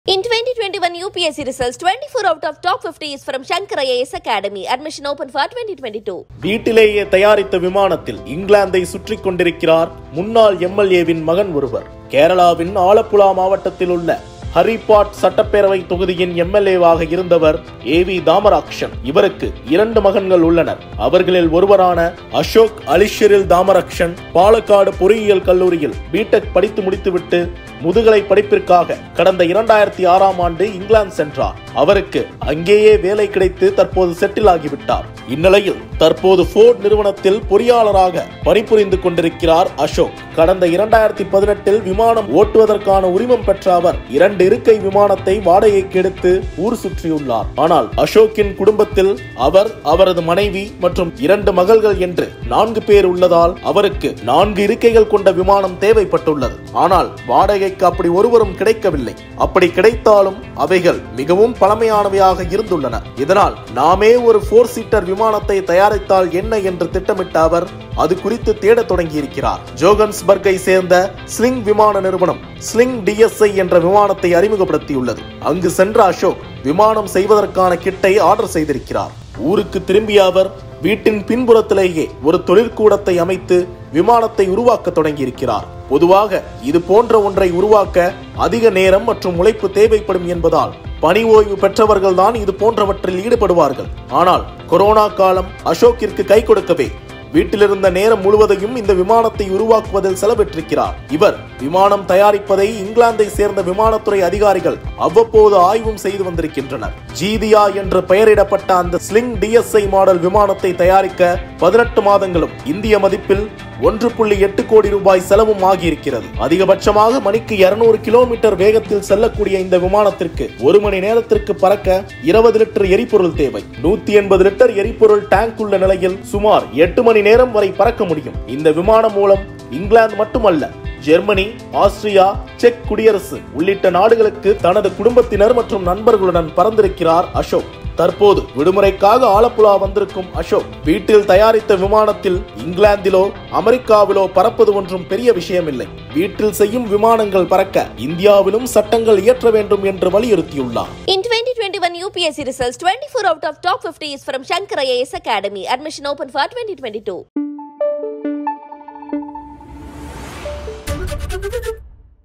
In 2021 UPSC results, 24 out of top 50 is from Shankar IAS Academy. Admission open for 2022. வீட்டிலேயே தயாரித்த விமானத்தில் இங்கிலாந்தை சுற்றி கொண்டிருக்கிறார் முன்னாள் எம்எல்ஏவின் மகன் ஒருவர் கேரளாவின் ஆலப்புழா மாவட்டத்தில் உள்ள ஹரிபாட் சட்டப்பேரவை தொகுதியின் எம்எல்ஏவாக இருந்தவர் ஏ வி தாமராக்ஷன் இவருக்கு இரண்டு மகன்கள் உள்ளனர் அவர்களில் ஒருவரான அசோக் அலிஷரில் தாமரக்ஷன் பாலக்காடு பொறியியல் கல்லூரியில் பிடெக் படித்து முடித்துவிட்டு முதுகலை படிப்பிற்காக கடந்த இரண்டாயிரத்தி ஆறாம் ஆண்டு இங்கிலாந்து சென்றார் அவருக்கு அங்கேயே வேலை கிடைத்து தற்போது செட்டில் ஆகிவிட்டார் இந்நிலையில் தற்போது ஃபோர்ட் நிறுவனத்தில் பொறியாளராக பணிபுரிந்து கொண்டிருக்கிறார் அசோக் கடந்த இரண்டாயிரத்தி பதினெட்டில் விமானம் ஓட்டுவதற்கான உரிமம் பெற்ற அவர் இரண்டு இருக்கை விமானத்தை வாடகைக்கு எடுத்து ஊர் சுற்றியுள்ளார் ஆனால் அசோக்கின் குடும்பத்தில் அவர் அவரது மனைவி மற்றும் இரண்டு மகள்கள் என்று நான்கு பேர் உள்ளதால் அவருக்கு நான்கு இருக்கைகள் கொண்ட விமானம் தேவைப்பட்டுள்ளது ஆனால் வாடகைக்கு அப்படி ஒருவரும் கிடைக்கவில்லை அப்படி கிடைத்தாலும் அவைகள் மிகவும் பழமையானவையாக இருந்துள்ளன இதனால் நாமே ஒரு போர் சீட்டர் விமானத்தை தயாரித்தால் என்ன என்று திட்டமிட்ட அவர் அது குறித்து தேடத் தொடங்கியிருக்கிறார் ஜோகன்ஸ்பர்க்கை சேர்ந்த ஸ்லிங் விமான நிறுவனம் ஸ்லிங் டிஎஸ்ஐ என்ற விமானத்தை அறிமுகப்படுத்தியுள்ளது அங்கு சென்ற அசோக் விமானம் செய்வதற்கான கிட்டை ஆர்டர் செய்திருக்கிறார் ஊருக்கு திரும்பிய அவர் வீட்டின் பின்புறத்திலேயே ஒரு தொழிற்கூடத்தை அமைத்து விமானத்தை உருவாக்க தொடங்கியிருக்கிறார் பொதுவாக இது போன்ற ஒன்றை உருவாக்க அதிக நேரம் மற்றும் உழைப்பு தேவைப்படும் என்பதால் பணி ஓய்வு பெற்றவர்கள் தான் இது போன்றவற்றில் ஈடுபடுவார்கள் ஆனால் கொரோனா காலம் அசோக்கிற்கு கை கொடுக்கவே வீட்டிலிருந்த நேரம் முழுவதையும் இந்த விமானத்தை உருவாக்குவதில் செலவிட்டிருக்கிறார் இவர் விமானம் தயாரிப்பதை இங்கிலாந்தை சேர்ந்த விமானத்துறை அதிகாரிகள் அவ்வப்போது ஆய்வும் செய்து வந்திருக்கின்றனர் ஜீதியா என்று பெயரிடப்பட்ட அந்த ஸ்லிங் டிஎஸ்ஐ மாடல் விமானத்தை தயாரிக்க பதினெட்டு மாதங்களும் இந்திய மதிப்பில் ஒன்று புள்ளி எட்டு கோடி ரூபாய் செலவும் ஆகியிருக்கிறது அதிகபட்சமாக மணிக்கு இருநூறு கிலோமீட்டர் வேகத்தில் செல்லக்கூடிய இந்த விமானத்திற்கு ஒரு மணி நேரத்திற்கு பறக்க இருபது லிட்டர் எரிபொருள் தேவை நூத்தி எண்பது லிட்டர் எரிபொருள் டேங்க் உள்ள நிலையில் சுமார் எட்டு மணி நேரம் வரை பறக்க முடியும் இந்த விமானம் மூலம் இங்கிலாந்து மட்டுமல்ல ஜெர்மனி ஆஸ்திரியா செக் குடியரசு உள்ளிட்ட நாடுகளுக்கு தனது குடும்பத்தினர் மற்றும் நண்பர்களுடன் பறந்திருக்கிறார் அசோக் தற்போது விடுமுறைக்காக ஆலப்புழா வந்திருக்கும் அசோக் வீட்டில் தயாரித்த விமானத்தில் இங்கிலாந்திலோ அமெரிக்காவிலோ பறப்பது ஒன்றும் பெரிய விஷயமில்லை வீட்டில் செய்யும் விமானங்கள் பறக்க இந்தியாவிலும் சட்டங்கள் இயற்ற வேண்டும் என்று வலியுறுத்தியுள்ளார் In 2021 UPSC results, 24 out of top 50 is from Shankar IAS Academy. Admission open for 2022.